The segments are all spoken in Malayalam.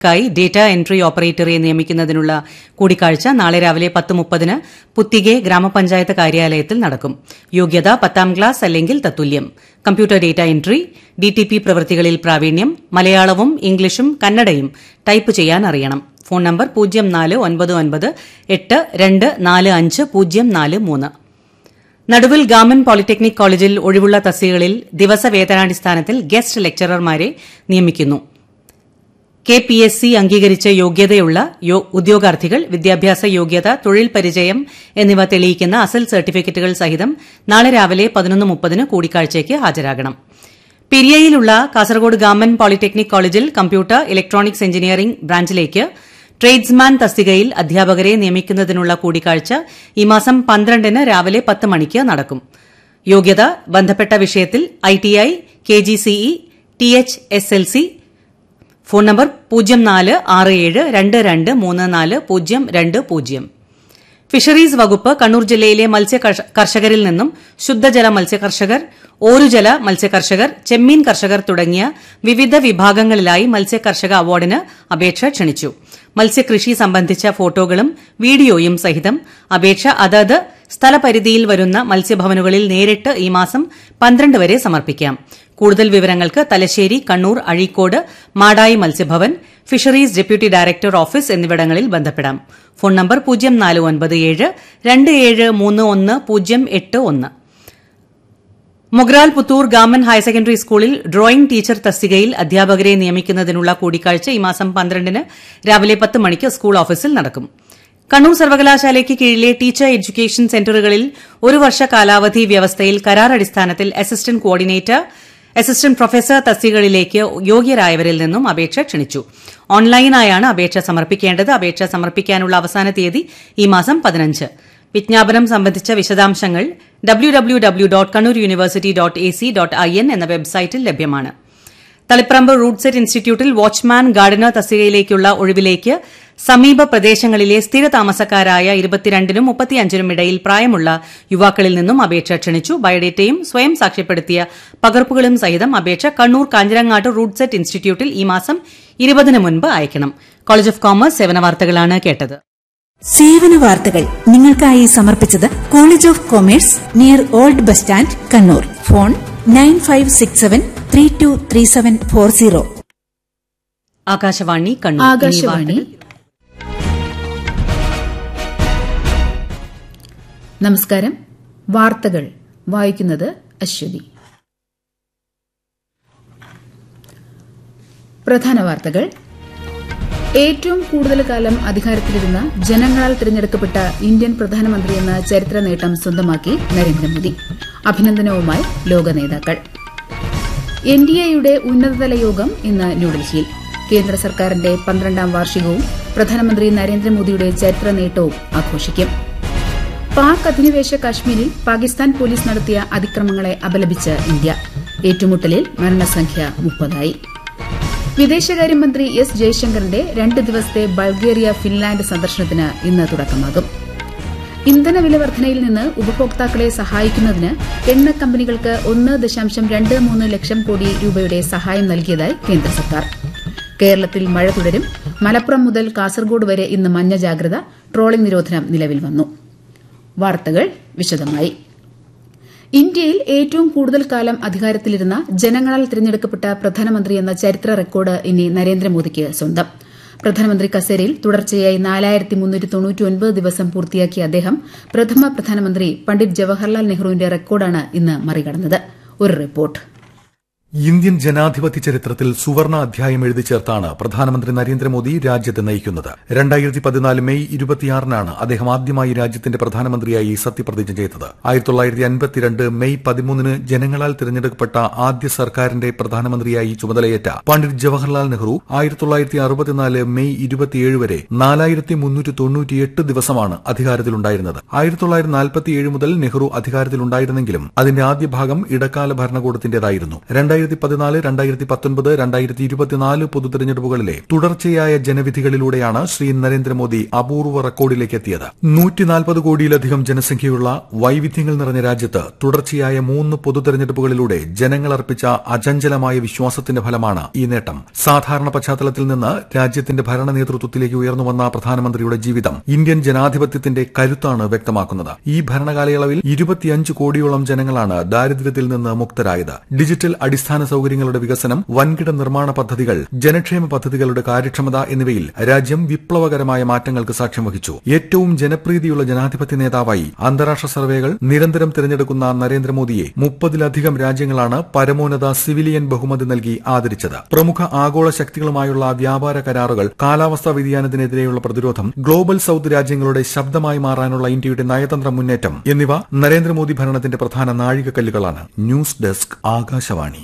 ക്കായി ഡേറ്റ എൻട്രി ഓപ്പറേറ്ററെ നിയമിക്കുന്നതിനുള്ള കൂടിക്കാഴ്ച നാളെ രാവിലെ പത്ത് മുപ്പതിന് പുത്തികെ ഗ്രാമപഞ്ചായത്ത് കാര്യാലയത്തിൽ നടക്കും യോഗ്യത പത്താം ക്ലാസ് അല്ലെങ്കിൽ തത്തുല്യം കമ്പ്യൂട്ടർ ഡേറ്റ എൻട്രി ഡിടിപി പ്രവൃത്തികളിൽ പ്രാവീണ്യം മലയാളവും ഇംഗ്ലീഷും കന്നഡയും ടൈപ്പ് ചെയ്യാൻ അറിയണം ഫോൺ നമ്പർ പൂജ്യം നാല് ഒൻപത് ഒൻപത് എട്ട് രണ്ട് നാല് അഞ്ച് പൂജ്യം നാല് മൂന്ന് നടുവിൽ ഗവൺമെന്റ് പോളിടെക്നിക് കോളേജിൽ ഒഴിവുള്ള തസ്തികകളിൽ ദിവസവേതനാടിസ്ഥാനത്തിൽ ഗസ്റ്റ് ലെക്ചറർമാരെ നിയമിക്കുന്നു കെ പി എസ് സി അംഗീകരിച്ച യോഗ്യതയുള്ള ഉദ്യോഗാർത്ഥികൾ വിദ്യാഭ്യാസ യോഗ്യത തൊഴിൽ പരിചയം എന്നിവ തെളിയിക്കുന്ന അസൽ സർട്ടിഫിക്കറ്റുകൾ സഹിതം നാളെ രാവിലെ പതിനൊന്ന് മുപ്പതിന് കൂടിക്കാഴ്ചയ്ക്ക് ഹാജരാകണം പെരിയയിലുള്ള കാസർഗോഡ് ഗവൺമെന്റ് പോളിടെക്നിക് കോളേജിൽ കമ്പ്യൂട്ടർ ഇലക്ട്രോണിക്സ് എഞ്ചിനീയറിംഗ് ബ്രാഞ്ചിലേക്ക് ട്രേഡ്സ്മാൻ തസ്തികയിൽ അധ്യാപകരെ നിയമിക്കുന്നതിനുള്ള കൂടിക്കാഴ്ച ഈ മാസം പന്ത്രണ്ടിന് രാവിലെ പത്ത് മണിക്ക് നടക്കും യോഗ്യത ബന്ധപ്പെട്ട വിഷയത്തിൽ ITI KGCE T H S L C phone number പൂജ്യം നാല് ആറ് ഏഴ് രണ്ട് രണ്ട് മൂന്ന് നാല് പൂജ്യം രണ്ട് പൂജ്യം ഫിഷറീസ് വകുപ്പ് കണ്ണൂർ ജില്ലയിലെ മത്സ്യ കർഷകരിൽ നിന്നും ശുദ്ധജല മത്സ്യകർഷകർ ഓരുജല മത്സ്യകർഷകർ ചെമ്മീൻ കർഷകർ തുടങ്ങിയ വിവിധ വിഭാഗങ്ങളിലായി മത്സ്യകർഷക അവാർഡിന് അപേക്ഷ ക്ഷണിച്ചു മത്സ്യകൃഷി സംബന്ധിച്ച ഫോട്ടോകളും വീഡിയോയും സഹിതം അപേക്ഷ അതത് സ്ഥലപരിധിയിൽ വരുന്ന മത്സ്യഭവനുകളിൽ നേരിട്ട് ഈ മാസം പന്ത്രണ്ട് വരെ സമർപ്പിക്കാം കൂടുതൽ വിവരങ്ങൾക്ക് തലശ്ശേരി കണ്ണൂർ അഴീക്കോട് മാടായി മത്സ്യഭവൻ ഫിഷറീസ് ഡെപ്യൂട്ടി ഡയറക്ടർ ഓഫീസ് എന്നിവിടങ്ങളിൽ ബന്ധപ്പെടാം ഫോൺ നമ്പർ പൂജ്യം നാല് ഒൻപത് ഏഴ് രണ്ട് ഏഴ് മൂന്ന് ഒന്ന് പൂജ്യം എട്ട് ഒന്ന് Mogral Puthur government higher secondary സ്കൂളിൽ ഡ്രോയിംഗ് ടീച്ചർ തസ്തികയിൽ അധ്യാപകരെ നിയമിക്കുന്നതിനുള്ള കൂടിക്കാഴ്ച ഈ മാസം പന്ത്രണ്ടിന് രാവിലെ പത്ത് മണിക്ക് സ്കൂൾ ഓഫീസിൽ നടക്കും കണ്ണൂർ സർവകലാശാലയ്ക്ക് കീഴിലെ ടീച്ചർ എഡ്യൂക്കേഷൻ സെന്ററുകളിൽ ഒരു വർഷ കാലാവധി വ്യവസ്ഥയിൽ കരാർ അടിസ്ഥാനത്തിൽ അസിസ്റ്റന്റ് കോർഡിനേറ്റർ അസിസ്റ്റന്റ് പ്രൊഫസർ തസ്തികകളിലേക്ക് യോഗ്യരായവരിൽ നിന്നും അപേക്ഷ ക്ഷണിച്ചു ഓൺലൈനായാണ് അപേക്ഷ സമർപ്പിക്കേണ്ടത് അപേക്ഷ സമർപ്പിക്കാനുള്ള അവസാന തീയതി ഈ മാസം പതിനഞ്ച് വിജ്ഞാപനം സംബന്ധിച്ച വിശദാംശങ്ങൾ W W W dot Kannur university dot A C dot I N എന്ന വെബ്സൈറ്റിൽ ലഭ്യമാണ് തളിപ്പറമ്പ് റൂട്ട്സെറ്റ് ഇൻസ്റ്റിറ്റ്യൂട്ടിൽ വാച്ച്മാൻ ഗാർഡനർ തസ്തികയിലേക്കുള്ള ഒഴിവിലേക്ക് സമീപ പ്രദേശങ്ങളിലെ സ്ഥിര താമസക്കാരായ ഇരുപത്തിരണ്ടിനും മുപ്പത്തിയഞ്ചിനും ഇടയിൽ പ്രായമുള്ള യുവാക്കളിൽ നിന്നും അപേക്ഷ ക്ഷണിച്ചു ബയോഡേറ്റയും സ്വയം സാക്ഷ്യപ്പെടുത്തിയ പകർപ്പുകളും സഹിതം അപേക്ഷ കണ്ണൂർ കാഞ്ഞിരങ്ങാട്ട് റൂട്ട്സെറ്റ് ഇൻസ്റ്റിറ്റ്യൂട്ടിൽ ഈ മാസം ഇരുപതിന് മുൻപ് അയക്കണം കോളേജ് ഓഫ് കോമേഴ്സ് സേവന വാർത്തകളാണ് കേട്ടത് സേവന വാർത്തകൾ നിങ്ങൾക്കായി സമർപ്പിച്ചത് college of commerce near old bus stand Kannur phone nine five six seven three two three seven four zero Akashvani Kannur Akashvani നമസ്കാരം വാർത്തകൾ വായിക്കുന്നത് അശ്വതി പ്രധാന വാർത്തകൾ ഏറ്റവും കൂടുതൽ കാലം അധികാരത്തിലിരുന്ന ജനങ്ങളാൽ തിരഞ്ഞെടുക്കപ്പെട്ട ഇന്ത്യൻ പ്രധാനമന്ത്രിയെന്ന ചരിത്ര നേട്ടം സ്വന്തമാക്കി നരേന്ദ്രമോദി അഭിനന്ദനവുമായി ലോക നേതാക്കൾ എൻ ഡി എയുടെ ഉന്നതതല യോഗം ഇന്ന് ന്യൂഡൽഹിയിൽ കേന്ദ്ര സർക്കാരിന്റെ പന്ത്രണ്ടാം വാർഷികവും പ്രധാനമന്ത്രി നരേന്ദ്രമോദിയുടെ ചരിത്ര നേട്ടവും ആഘോഷിക്കും പാക് അധിനിവേശ കാശ്മീരിൽ പാകിസ്ഥാൻ പോലീസ് നടത്തിയ അതിക്രമങ്ങളെ അപലപിച്ച് ഇന്ത്യ ഏറ്റുമുട്ടലിൽ മരണസംഖ്യ മുപ്പതായി വിദേശകാര്യമന്ത്രി എസ് ജയശങ്കറിന്റെ രണ്ട് ദിവസത്തെ ബൾഗേറിയ ഫിൻലാൻഡ് സന്ദർശനത്തിന് ഇന്ന് തുടക്കമാകും ഇന്ധന വില വർധനയിൽ നിന്ന് ഉപഭോക്താക്കളെ സഹായിക്കുന്നതിന് എണ്ണ കമ്പനികൾക്ക് ഒന്ന് ദശാംശം രണ്ട് മൂന്ന് ലക്ഷം കോടി രൂപയുടെ സഹായം നൽകിയതായി കേന്ദ്ര സർക്കാർ കേരളത്തിൽ മഴ തുടരും മലപ്പുറം മുതൽ കാസർഗോഡ് വരെ ഇന്ന് മഞ്ഞ ജാഗ്രത ട്രോളിംഗ് നിരോധനം നിലവിൽ വന്നു വാർത്തകൾ വിശദമായി ഇന്ത്യയിൽ ഏറ്റവും കൂടുതൽ കാലം അധികാരത്തിലിരുന്ന ജനങ്ങളാൽ തിരഞ്ഞെടുക്കപ്പെട്ട പ്രധാനമന്ത്രി എന്ന ചരിത്ര റെക്കോർഡ് ഇനി നരേന്ദ്രമോദിക്ക് സ്വന്തം പ്രധാനമന്ത്രി കസേരയിൽ തുടർച്ചയായി നാലായിരത്തി മുന്നൂറ്റി തൊണ്ണൂറ്റി ഒൻപത് ദിവസം പൂർത്തിയാക്കിയ അദ്ദേഹം പ്രഥമ പ്രധാനമന്ത്രി പണ്ഡിറ്റ് ജവഹർലാൽ നെഹ്റുവിന്റെ റെക്കോർഡാണ് ഇന്ന് മറികടന്നത് ഒരു റിപ്പോർട്ട് ഇന്ത്യൻ ജനാധിപത്യ ചരിത്രത്തിൽ സുവർണ അധ്യായം എഴുതി ചേർത്താണ് പ്രധാനമന്ത്രി നരേന്ദ്രമോദി രാജ്യത്തെ നയിക്കുന്നത് രണ്ടായിരത്തി പതിനാല് മെയ് ഇരുപത്തിയാറിനാണ് അദ്ദേഹം ആദ്യമായി രാജ്യത്തിന്റെ പ്രധാനമന്ത്രിയായി സത്യപ്രതിജ്ഞ ചെയ്തത് ആയിരത്തി തൊള്ളായിരത്തി അൻപത്തിരണ്ട് മെയ് പതിമൂന്നിന് ജനങ്ങളാൽ തിരഞ്ഞെടുക്കപ്പെട്ട ആദ്യ സർക്കാരിന്റെ പ്രധാനമന്ത്രിയായി ചുമതലയേറ്റ പണ്ഡിറ്റ് ജവഹർലാൽ നെഹ്റു ആയിരത്തി തൊള്ളായിരത്തി അറുപത്തിനാല് മെയ് ഇരുപത്തിയേഴ് വരെ നാലായിരത്തി മുന്നൂറ്റി തൊണ്ണൂറ്റിയെട്ട് ദിവസമാണ് അധികാരത്തിലുണ്ടായിരുന്നത് ആയിരത്തി തൊള്ളായിരത്തി നാൽപ്പത്തിയേഴ് മുതൽ നെഹ്റു അധികാരത്തിലുണ്ടായിരുന്നെങ്കിലും അതിന്റെ ആദ്യ ഭാഗം ഇടക്കാല ഭരണകൂടത്തിന്റേതായിരുന്നു രണ്ടായിരത്തി രണ്ടായിരത്തി പതിനാല് രണ്ടായിരത്തി പത്തൊൻപത് രണ്ടായിരത്തി ഇരുപത്തിനാല് പൊതുതെരഞ്ഞെടുപ്പുകളിലെ തുടർച്ചയായ ജനവിധികളിലൂടെയാണ് ശ്രീ നരേന്ദ്രമോദി അപൂർവ റെക്കോർഡിലേക്ക് എത്തിയത് നൂറ്റിനാൽപ്പത് കോടിയിലധികം ജനസംഖ്യയുള്ള വൈവിധ്യങ്ങൾ നിറഞ്ഞ രാജ്യത്ത് തുടർച്ചയായ മൂന്ന് പൊതുതെരഞ്ഞെടുപ്പുകളിലൂടെ ജനങ്ങൾ അർപ്പിച്ച അചഞ്ചലമായ വിശ്വാസത്തിന്റെ ഫലമാണ് ഈ നേട്ടം സാധാരണ പശ്ചാത്തലത്തിൽ നിന്ന് രാജ്യത്തിന്റെ ഭരണ നേതൃത്വത്തിലേക്ക് ഉയർന്നു വന്ന പ്രധാനമന്ത്രിയുടെ ജീവിതം ഇന്ത്യൻ ജനാധിപത്യത്തിന്റെ കരുത്താണ് വ്യക്തമാക്കുന്നത് ഈ ഭരണകാലയളവിൽ ഇരുപത്തിയഞ്ച് കോടിയോളം ജനങ്ങളാണ് ദാരിദ്ര്യത്തിൽ നിന്ന് മുക്തരായത് ഡിജിറ്റൽ അടിസ്ഥാന സൌകര്യങ്ങളുടെ വികസനം വൻകിട നിർമ്മാണ പദ്ധതികൾ ജനക്ഷേമ പദ്ധതികളുടെ കാര്യക്ഷമത എന്നിവയിൽ രാജ്യം വിപ്ലവകരമായ മാറ്റങ്ങൾക്ക് സാക്ഷ്യം വഹിച്ചു ഏറ്റവും ജനപ്രീതിയുള്ള ജനാധിപത്യ നേതാവായി അന്താരാഷ്ട്ര സർവേകൾ നിരന്തരം തിരഞ്ഞെടുക്കുന്ന നരേന്ദ്രമോദിയെ മുപ്പതിലധികം രാജ്യങ്ങളാണ് പരമോന്നത സിവിലിയൻ ബഹുമതി നൽകി ആദരിച്ചത് പ്രമുഖ ആഗോള ശക്തികളുമായുള്ള വ്യാപാര കരാറുകൾ കാലാവസ്ഥാ വ്യതിയാനത്തിനെതിരെയുള്ള പ്രതിരോധം ഗ്ലോബൽ സൌത്ത് രാജ്യങ്ങളുടെ ശബ്ദമായി മാറാനുള്ള ഇന്ത്യയുടെ നയതന്ത്ര മുന്നേറ്റം എന്നിവ നരേന്ദ്രമോദി ഭരണത്തിന്റെ പ്രധാന നാഴികക്കല്ലുകളാണ് ന്യൂസ് ഡെസ്ക് ആകാശവാണി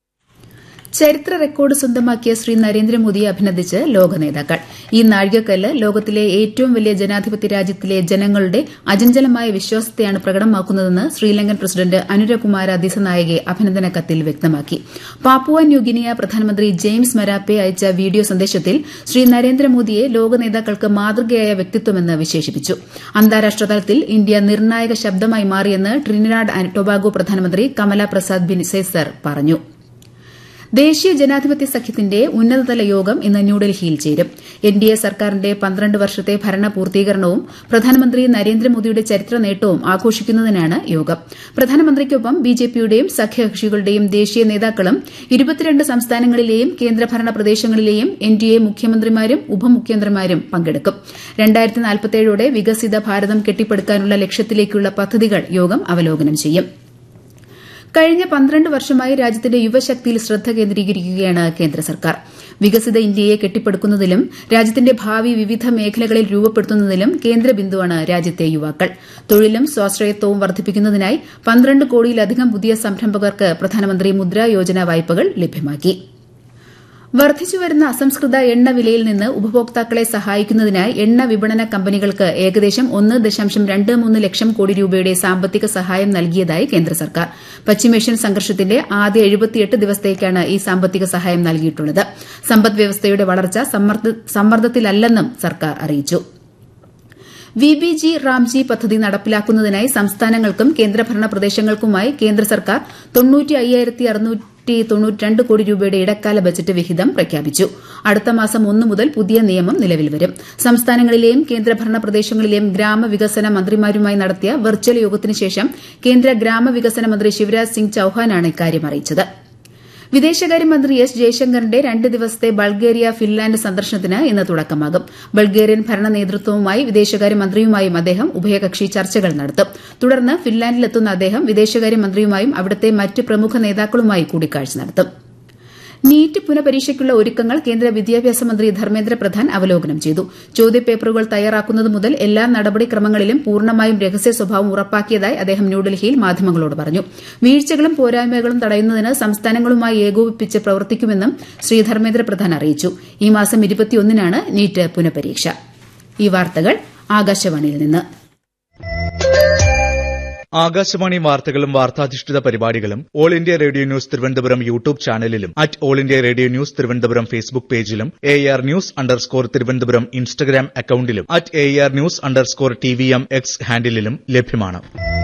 ചരിത്ര റെക്കോർഡ് സ്വന്തമാക്കിയ ശ്രീ നരേന്ദ്രമോദിയെ അഭിനന്ദിച്ച് ലോക നേതാക്കൾ ഈ നാഴികക്കല്ല് ലോകത്തിലെ ഏറ്റവും വലിയ ജനാധിപത്യ രാജ്യത്തിലെ ജനങ്ങളുടെ അചഞ്ചലമായ വിശ്വാസത്തെയാണ് പ്രകടമാക്കുന്നതെന്ന് ശ്രീലങ്കൻ പ്രസിഡന്റ് അനുരകുമാര ദിസനായകെ അഭിനന്ദന കത്തിൽ വ്യക്തമാക്കി പാപ്പുവ ന്യൂഗിനിയ പ്രധാനമന്ത്രി ജെയിംസ് മരാപ്പെ അയച്ച വീഡിയോ സന്ദേശത്തിൽ ശ്രീ നരേന്ദ്രമോദിയെ ലോക നേതാക്കൾക്ക് മാതൃകയായ വ്യക്തിത്വമെന്ന് വിശേഷിപ്പിച്ചു അന്താരാഷ്ട്ര തലത്തിൽ ഇന്ത്യ നിർണായക ശബ്ദമായി മാറിയെന്ന് ട്രിനിഡാഡ് ആൻഡ് ടൊബാഗോ പ്രധാനമന്ത്രി കമല പ്രസാദ് ബിൻസേസർ പറഞ്ഞു ദേശീയ ജനാധിപത്യ സഖ്യത്തിന്റെ ഉന്നതതല യോഗം ഇന്ന് ന്യൂഡൽഹിയിൽ ചേരും എൻ ഡി എ സർക്കാരിന്റെ പന്ത്രണ്ട് വർഷത്തെ ഭരണ പൂർത്തീകരണവും പ്രധാനമന്ത്രി നരേന്ദ്രമോദിയുടെ ചരിത്ര നേട്ടവും ആഘോഷിക്കുന്നതിനാണ് യോഗം പ്രധാനമന്ത്രിക്കൊപ്പം ബിജെപിയുടെയും സഖ്യകക്ഷികളുടെയും ദേശീയ നേതാക്കളും ഇരുപത്തിരണ്ട് സംസ്ഥാനങ്ങളിലെയും കേന്ദ്രഭരണ പ്രദേശങ്ങളിലെയും എൻ ഡി എ മുഖ്യമന്ത്രിമാരും ഉപമുഖ്യമന്ത്രിമാരും പങ്കെടുക്കും രണ്ടായിരത്തി നാൽപ്പത്തേഴോടെ വികസിത ഭാരതം കെട്ടിപ്പടുക്കാനുള്ള ലക്ഷ്യത്തിലേക്കുള്ള പദ്ധതികൾ യോഗം അവലോകനം ചെയ്യും കഴിഞ്ഞ പന്ത്രണ്ട് വർഷമായി രാജ്യത്തിന്റെ യുവശക്തിയിൽ ശ്രദ്ധ കേന്ദ്രീകരിക്കുകയാണ് കേന്ദ്ര സർക്കാർ വികസിത ഇന്ത്യയെ കെട്ടിപ്പടുക്കുന്നതിലും രാജ്യത്തിന്റെ ഭാവി വിവിധ മേഖലകളിൽ രൂപപ്പെടുത്തുന്നതിലും കേന്ദ്ര ബിന്ദുവാണ് രാജ്യത്തെ യുവാക്കൾ തൊഴിലും സ്വാശ്രയത്വവും വർദ്ധിപ്പിക്കുന്നതിനായി പന്ത്രണ്ട് കോടിയിലധികം പുതിയ സംരംഭകർക്ക് പ്രധാനമന്ത്രി മുദ്രാ യോജന വായ്പകൾ ലഭ്യമാക്കി വർദ്ധിച്ചുവരുന്ന അസംസ്കൃത എണ്ണ വിലയിൽ നിന്ന് ഉപഭോക്താക്കളെ സഹായിക്കുന്നതിനായി എണ്ണ വിപണന കമ്പനികൾക്ക് ഏകദേശം ഒന്ന് ദശാംശം രണ്ട് മൂന്ന് ലക്ഷം കോടി രൂപയുടെ സാമ്പത്തിക സഹായം നൽകിയതായി കേന്ദ്ര സർക്കാർ പശ്ചിമേഷ്യൻ സംഘർഷത്തിന്റെ ആദ്യ എഴുപത്തിയെട്ട് ദിവസത്തേക്കാണ് ഈ സാമ്പത്തിക സഹായം നൽകിയിട്ടുള്ളത് സമ്പദ്വ്യവസ്ഥയുടെ വളർച്ച സമ്മർദ്ദത്തിലല്ലെന്നും സർക്കാർ അറിയിച്ചു വി ബി ജി റാംജി പദ്ധതി നടപ്പിലാക്കുന്നതിനായി സംസ്ഥാനങ്ങൾക്കും കേന്ദ്രഭരണ പ്രദേശങ്ങൾക്കുമായി കേന്ദ്ര സർക്കാർ തൊണ്ണൂറ്റി അയ്യായിരത്തി അറുന്നൂറ്റി തൊണ്ണൂറ്റിരണ്ട് കോടി രൂപയുടെ ഇടക്കാല ബജറ്റ് വിഹിതം പ്രഖ്യാപിച്ചു അടുത്ത മാസം ഒന്ന് മുതൽ പുതിയ നിയമം നിലവിൽ വരും സംസ്ഥാനങ്ങളിലെയും കേന്ദ്രഭരണ പ്രദേശങ്ങളിലെയും ഗ്രാമവികസന മന്ത്രിമാരുമായി നടത്തിയ വെർച്വൽ യോഗത്തിന് ശേഷം കേന്ദ്ര ഗ്രാമവികസന മന്ത്രി ശിവരാജ് സിംഗ് ചൌഹാനാണ് ഇക്കാര്യം അറിയിച്ചത് വിദേശകാര്യമന്ത്രി എസ് ജയശങ്കറിന്റെ രണ്ട് ദിവസത്തെ ബൾഗേറിയ ഫിൻലാൻഡ് സന്ദർശനത്തിന് ഇന്ന് തുടക്കമാകും ബൾഗേറിയൻ ഭരണ നേതൃത്വവുമായി വിദേശകാര്യമന്ത്രിയുമായും അദ്ദേഹം ഉഭയകക്ഷി ചർച്ചകൾ നടത്തും തുടർന്ന് ഫിൻലാൻഡിലെത്തുന്ന അദ്ദേഹം വിദേശകാര്യമന്ത്രിയുമായും അവിടുത്തെ മറ്റ് പ്രമുഖ നേതാക്കളുമായി കൂടിക്കാഴ്ച നടത്തും നീറ്റ് പുനപരീക്ഷയ്ക്കുള്ള ഒരുക്കങ്ങൾ കേന്ദ്ര വിദ്യാഭ്യാസ മന്ത്രി ധർമ്മേന്ദ്ര പ്രധാൻ അവലോകനം ചെയ്തു ചോദ്യപേപ്പറുകൾ തയ്യാറാക്കുന്നത് മുതൽ എല്ലാ നടപടിക്രമങ്ങളിലും പൂർണ്ണമായും രഹസ്യ സ്വഭാവം ഉറപ്പാക്കിയതായി അദ്ദേഹം ന്യൂഡൽഹിയിൽ മാധ്യമങ്ങളോട് പറഞ്ഞു വീഴ്ചകളും പോരായ്മകളും തടയുന്നതിന് സംസ്ഥാനങ്ങളുമായി ഏകോപിപ്പിച്ച് പ്രവർത്തിക്കുമെന്നും ശ്രീ ധർമ്മേന്ദ്ര പ്രധാൻ അറിയിച്ചു ഈ മാസം ഇരുപത്തിയൊന്നിനാണ് നീറ്റ് പുനപരീക്ഷ ഈ വാർത്തകൾ ആകാശവാണിയിൽ നിന്ന് ആകാശവാണി വാർത്തകളും വാർത്താധിഷ്ഠിത പരിപാടികളും all India radio news Thiruvananthapuram YouTube ചാനലിലും at all India radio news Thiruvananthapuram Facebook പേജിലും A R news underscore Thiruvananthapuram Instagram അക്കൌണ്ടിലും at A R news underscore T V M X ഹാൻഡിലും ലഭ്യമാണ്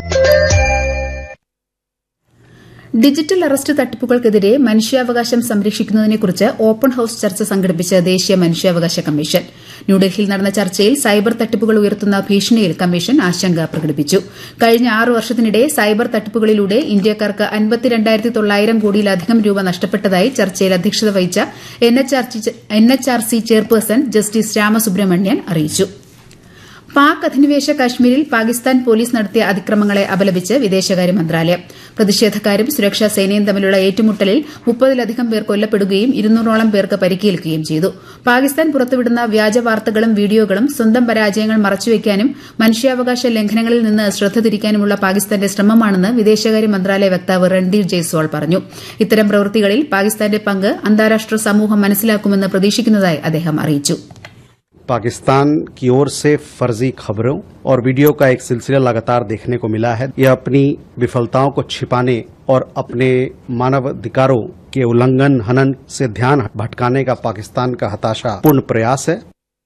ഡിജിറ്റൽ അറസ്റ്റ് തട്ടിപ്പുകൾക്കെതിരെ മനുഷ്യാവകാശം സംരക്ഷിക്കുന്നതിനെക്കുറിച്ച് ഓപ്പൺ ഹൌസ് ചർച്ച സംഘടിപ്പിച്ച ദേശീയ മനുഷ്യാവകാശ കമ്മീഷൻ ന്യൂഡൽഹിയിൽ നടന്ന ചർച്ചയിൽ സൈബർ തട്ടിപ്പുകൾ ഉയർത്തുന്ന ഭീഷണിയിൽ കമ്മീഷൻ ആശങ്ക പ്രകടിപ്പിച്ചു കഴിഞ്ഞ ആറ് വർഷത്തിനിടെ സൈബർ തട്ടിപ്പുകളിലൂടെ ഇന്ത്യക്കാർക്ക് അൻപത്തിരണ്ടായിരത്തി തൊള്ളായിരം കോടിയിലധികം രൂപ നഷ്ടപ്പെട്ടതായി ചർച്ചയിൽ അധ്യക്ഷത വഹിച്ച N H R C chairperson justice Ramasubramanian അറിയിച്ചു പാക് അധിനിവേശ കശ്മീരിൽ പാകിസ്ഥാൻ പോലീസ് നടത്തിയ അതിക്രമങ്ങളെ അപലപിച്ച് വിദേശകാര്യ മന്ത്രാലയം പ്രതിഷേധക്കാരും സുരക്ഷാ സേനയും തമ്മിലുള്ള ഏറ്റുമുട്ടലിൽ മുപ്പതിലധികം പേർ കൊല്ലപ്പെടുകയും ഇരുന്നൂറോളം പേർക്ക് പരിക്കേൽക്കുകയും ചെയ്തു പാകിസ്ഥാൻ പുറത്തുവിടുന്ന വ്യാജ വാർത്തകളും വീഡിയോകളും സ്വന്തം പരാജയങ്ങൾ മറച്ചുവെക്കാനും മനുഷ്യാവകാശ ലംഘനങ്ങളിൽ നിന്ന് ശ്രദ്ധ തിരിക്കാനുമുള്ള പാകിസ്ഥാന്റെ ശ്രമമാണെന്ന് വിദേശകാര്യ മന്ത്രാലയ വക്താവ് രൺദീർ ജയ്സ്വാൾ പറഞ്ഞു ഇത്തരം പ്രവൃത്തികളിൽ പാകിസ്ഥാന്റെ പങ്ക് അന്താരാഷ്ട്ര സമൂഹം മനസ്സിലാക്കുമെന്ന് പ്രതീക്ഷിക്കുന്നതായി അദ്ദേഹം അറിയിച്ചു पाकिस्तान की ओर से फर्जी खबरों और वीडियो का एक सिलसिला लगातार देखने को मिला है यह अपनी विफलताओं को छिपाने और अपने मानवाधिकारों के उल्लंघन हनन से ध्यान भटकाने का पाकिस्तान का हताशा पूर्ण प्रयास है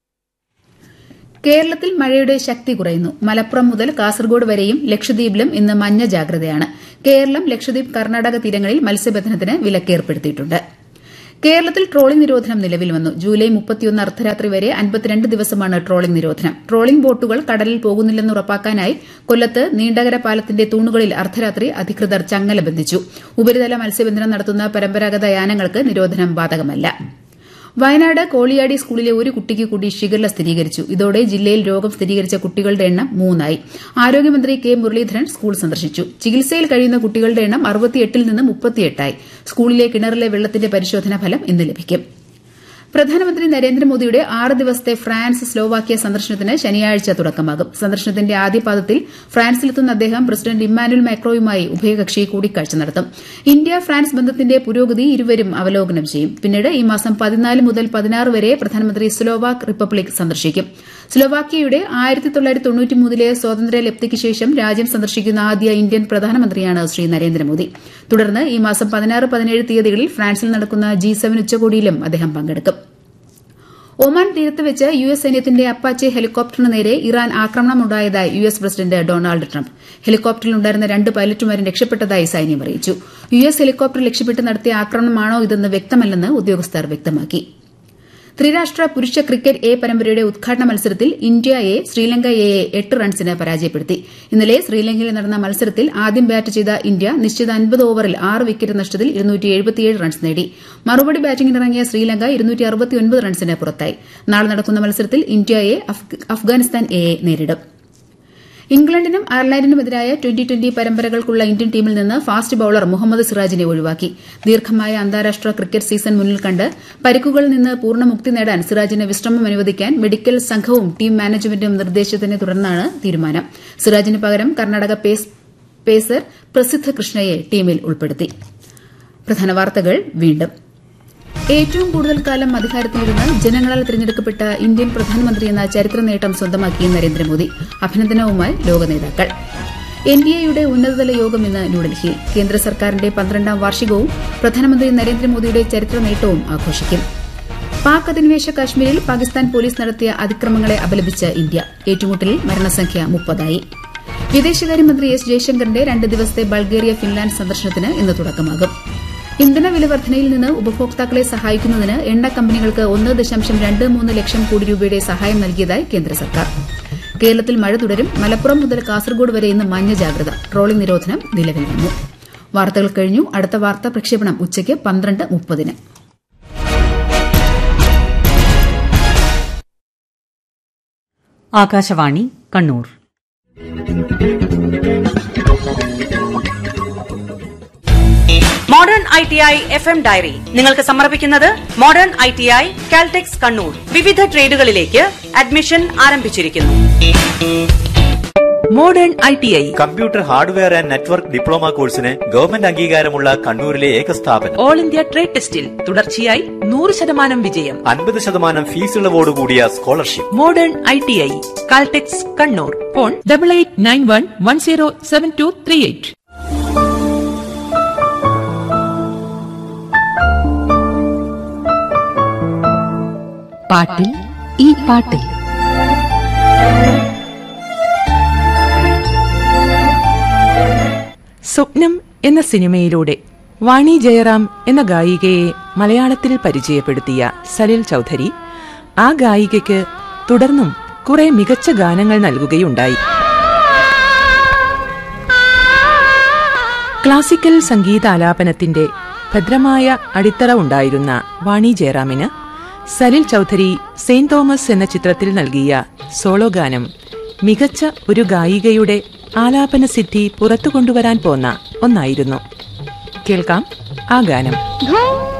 കേരളത്തിൽ മഴയുടെ ശക്തി കുറയുന്നു മലപ്പുറം മുതൽ കാസർഗോഡ് വരെയും ലക്ഷദ്വീപിലും ഇന്ന് മഞ്ഞ ജാഗ്രതയാണ് കേരളം ലക്ഷദ്വീപ് കർണാടക തീരങ്ങളിൽ മത്സ്യബന്ധനത്തിന് വിലക്കേർപ്പെടുത്തിയിട്ടുണ്ട് കേരളത്തിൽ ട്രോളിംഗ് നിരോധനം നിലവിൽ വന്നു ജൂലൈ മുപ്പത്തിയൊന്ന് അർദ്ധരാത്രി വരെ അൻപത്തിരണ്ട് ദിവസമാണ് ട്രോളിംഗ് നിരോധനം ട്രോളിംഗ് ബോട്ടുകൾ കടലിൽ പോകുന്നില്ലെന്ന് ഉറപ്പാക്കാനായി കൊല്ലത്ത് നീണ്ടകര പാലത്തിന്റെ തൂണുകളിൽ അർദ്ധരാത്രി അധികൃതർ ചങ്ങല ബന്ധിച്ചു ഉപരിതല മത്സ്യബന്ധനം നടത്തുന്ന പരമ്പരാഗത യാനങ്ങൾക്ക് നിരോധനം ബാധകമല്ല വയനാട് കോളിയാടി സ്കൂളിലെ ഒരു കുട്ടിക്ക് കൂടി ഷിഗല്ല സ്ഥിരീകരിച്ചു ഇതോടെ ജില്ലയിൽ രോഗം സ്ഥിരീകരിച്ച കുട്ടികളുടെ എണ്ണം മൂന്നായി ആരോഗ്യമന്ത്രി കെ മുരളീധരൻ സ്കൂൾ സന്ദർശിച്ചു ചികിത്സയിൽ കഴിയുന്ന കുട്ടികളുടെ എണ്ണം അറുപത്തിയെട്ടിൽ നിന്ന് മുപ്പത്തിയെട്ടായി സ്കൂളിലെ കിണറിലെ വെള്ളത്തിന്റെ പരിശോധനാ ഫലം ഇന്ന് ലഭിക്കും പ്രധാനമന്ത്രി നരേന്ദ്രമോദിയുടെ ആറ് ദിവസത്തെ ഫ്രാൻസ് സ്ലോവാക്യ സന്ദർശനത്തിന് ശനിയാഴ്ച തുടക്കമാകും സന്ദർശനത്തിന്റെ ആദ്യപാദത്തിൽ ഫ്രാൻസിലെത്തുന്ന അദ്ദേഹം പ്രസിഡന്റ് ഇമ്മാനുവൽ മാക്രോയുമായി ഉഭയകക്ഷി കൂടിക്കാഴ്ച നടത്തും ഇന്ത്യ ഫ്രാൻസ് ബന്ധത്തിന്റെ പുരോഗതി ഇരുവരും അവലോകനം ചെയ്യും പിന്നീട് ഈ മാസം പതിനാല് മുതൽ പതിനാറ് വരെ പ്രധാനമന്ത്രി സ്ലോവാക് റിപ്പബ്ലിക് സന്ദർശിക്കും സ്ലോവാക്യയുടെ ആയിരത്തി തൊള്ളായിരത്തി തൊണ്ണൂറ്റിമൂന്നിലെ സ്വാതന്ത്ര്യ ലബ്ധിക്ക് ശേഷം രാജ്യം സന്ദർശിക്കുന്ന ആദ്യ ഇന്ത്യൻ പ്രധാനമന്ത്രിയാണ് ശ്രീ നരേന്ദ്രമോദി തുടർന്ന് ഈ മാസം പതിനാറ് പതിനേഴ് തീയതികളിൽ ഫ്രാൻസിൽ നടക്കുന്ന ജി സെവൻ ഉച്ചകോടിയിലും അദ്ദേഹം പങ്കെടുക്കും ഒമാൻ തീരത്ത് വെച്ച് യു എസ് സൈന്യത്തിന്റെ അപ്പാച്ചെ ഹെലികോപ്റ്ററിന് നേരെ ഇറാൻ ആക്രമണമുണ്ടായതായി U S president Donald Trump ഹെലികോപ്റ്ററിലുണ്ടായിരുന്ന രണ്ട് പൈലറ്റുമാരും രക്ഷപ്പെട്ടതായി സൈന്യം അറിയിച്ചു യു എസ് ഹെലികോപ്റ്റർ ലക്ഷ്യമിട്ട് നടത്തിയ ആക്രമണമാണോ ഇതെന്ന് വ്യക്തമല്ലെന്ന് ഉദ്യോഗസ്ഥർ വ്യക്തമാക്കി ത്രിരാഷ്ട്ര പുരുഷ ക്രിക്കറ്റ് എ പരമ്പരയുടെ ഉദ്ഘാടന മത്സരത്തിൽ ഇന്ത്യ എ ശ്രീലങ്ക എയെ എട്ട് റൺസിന് പരാജയപ്പെടുത്തി ഇന്നലെ ശ്രീലങ്കയിൽ നടന്ന മത്സരത്തിൽ ആദ്യം ബാറ്റ് ചെയ്ത ഇന്ത്യ നിശ്ചിത അൻപത് ഓവറിൽ ആറ് വിക്കറ്റ് നഷ്ടത്തിൽ റൺസ് നേടി മറുപടി ബാറ്റിംഗിനിറങ്ങിയ ശ്രീലങ്ക റൺസിന് പുറത്തായി നാളെ നടക്കുന്ന മത്സരത്തിൽ ഇന്ത്യ എ അഫ്ഗാനിസ്ഥാൻ എയെ നേരിടും ഇംഗ്ലണ്ടിനും അയർലൻഡിനുമെതിരായ ട്വന്റി ട്വന്റി പരമ്പരകൾക്കുള്ള ഇന്ത്യൻ ടീമിൽ നിന്ന് ഫാസ്റ്റ് ബൌളർ മുഹമ്മദ് സിറാജിനെ ഒഴിവാക്കി ദീർഘമായ അന്താരാഷ്ട്ര ക്രിക്കറ്റ് സീസൺ മുന്നിൽ കണ്ട് പരിക്കുകളിൽ നിന്ന് പൂർണ്ണമുക്തി നേടാൻ സിറാജിന് വിശ്രമം അനുവദിക്കാൻ മെഡിക്കൽ സംഘവും ടീം മാനേജ്മെന്റും നിർദ്ദേശത്തിനെ തുടർന്നാണ് തീരുമാനം സിറാജിന് പകരം കർണാടക പേസർ പ്രസിദ്ധ കൃഷ്ണയെ ടീമിൽ ഉൾപ്പെടുത്തി പ്രധാന വാർത്തകൾ വീണ്ടും ഏറ്റവും കൂടുതൽ കാലം അധികാരത്തിലിരുന്ന് ജനങ്ങളാൽ തിരഞ്ഞെടുക്കപ്പെട്ട ഇന്ത്യൻ പ്രധാനമന്ത്രി എന്ന ചരിത്ര നേട്ടം സ്വന്തമാക്കി നരേന്ദ്രമോദി അഭിനന്ദനവുമായി ലോക നേതാക്കൾ എൻ ഡി എയുടെ ഉന്നതതല യോഗം ഇന്ന് ന്യൂഡൽഹിയിൽ കേന്ദ്ര സർക്കാരിന്റെ പന്ത്രണ്ടാം വാർഷികവും പ്രധാനമന്ത്രി നരേന്ദ്രമോദിയുടെ ചരിത്ര നേട്ടവും ആഘോഷിക്കും പാക് അധിനിവേശ കാശ്മീരിൽ പാകിസ്ഥാൻ പോലീസ് നടത്തിയ അതിക്രമങ്ങളെ അപലപിച്ച് ഇന്ത്യ ഏറ്റുമുട്ടലിൽ മരണസംഖ്യ മുപ്പതായി വിദേശകാര്യമന്ത്രി എസ് ജയശങ്കറിന്റെ രണ്ട് ദിവസത്തെ ബൾഗേറിയ ഫിൻലാൻഡ് സന്ദർശനത്തിന് ഇന്ന് തുടക്കമാകും ഇന്ധന വില വർധനയിൽ നിന്ന് ഉപഭോക്താക്കളെ സഹായിക്കുന്നതിന് എണ്ണ കമ്പനികൾക്ക് ഒന്ന് ദശാംശം രണ്ട് മൂന്ന് ലക്ഷം കോടി രൂപയുടെ സഹായം നൽകിയതായി കേന്ദ്ര സർക്കാർ കേരളത്തിൽ മഴ തുടരും മലപ്പുറം മുതൽ കാസർഗോഡ് വരെ ഇന്ന് മഞ്ഞ ജാഗ്രത ട്രോളിംഗ് നിരോധനം നിലവിൽ വന്നു വാർത്തകൾ കഴിഞ്ഞു അടുത്ത വാർത്താ പ്രക്ഷേപണം ഉച്ചയ്ക്ക് പന്ത്രണ്ട് മുപ്പതിന് Akashvani Kannur modern I T I F M diary നിങ്ങൾക്ക് സമർപ്പിക്കുന്നത് modern I T I Caltex Kannur വിവിധ ട്രേഡുകളിലേക്ക് അഡ്മിഷൻ ആരംഭിച്ചിരിക്കുന്നു modern I T I computer hardware and network diploma കോഴ്സിന് ഗവൺമെന്റ് അംഗീകാരമുള്ള കണ്ണൂരിലെ ഏക സ്ഥാപനം ഓൾ ഇന്ത്യ ട്രേഡ് ടെസ്റ്റിൽ തുടർച്ചയായി നൂറ് ശതമാനം വിജയം അൻപത് ശതമാനം ഫീസ് ഇളവോടുകൂടിയ scholarship modern I T I Caltex Kannur phone double eight nine one one zero seven two three eight പാട്ടിൽ ഈ പാട്ടിൽ സ്വപ്നം എന്ന സിനിമയിലൂടെ വാണി ജയറാം എന്ന ഗായികയെ മലയാളത്തിൽ പരിചയപ്പെടുത്തിയ സലിൽ ചൌധരി ആ ഗായികയ്ക്ക് തുടർന്നും കുറെ മികച്ച ഗാനങ്ങൾ നൽകുകയുണ്ടായി ക്ലാസിക്കൽ സംഗീതാലാപനത്തിന്റെ ഭദ്രമായ അടിത്തറ ഉണ്ടായിരുന്ന വാണി ജയറാമിന് സലിൽ ചൌധരി സെയിന്റ് തോമസ് എന്ന ചിത്രത്തിൽ നൽകിയ സോളോ ഗാനം മികച്ച ഒരു ഗായികയുടെ ആലാപന സിദ്ധി പുറത്തു കൊണ്ടുവരാൻ പോന്ന ഒന്നായിരുന്നു കേൾക്കാം ആ ഗാനം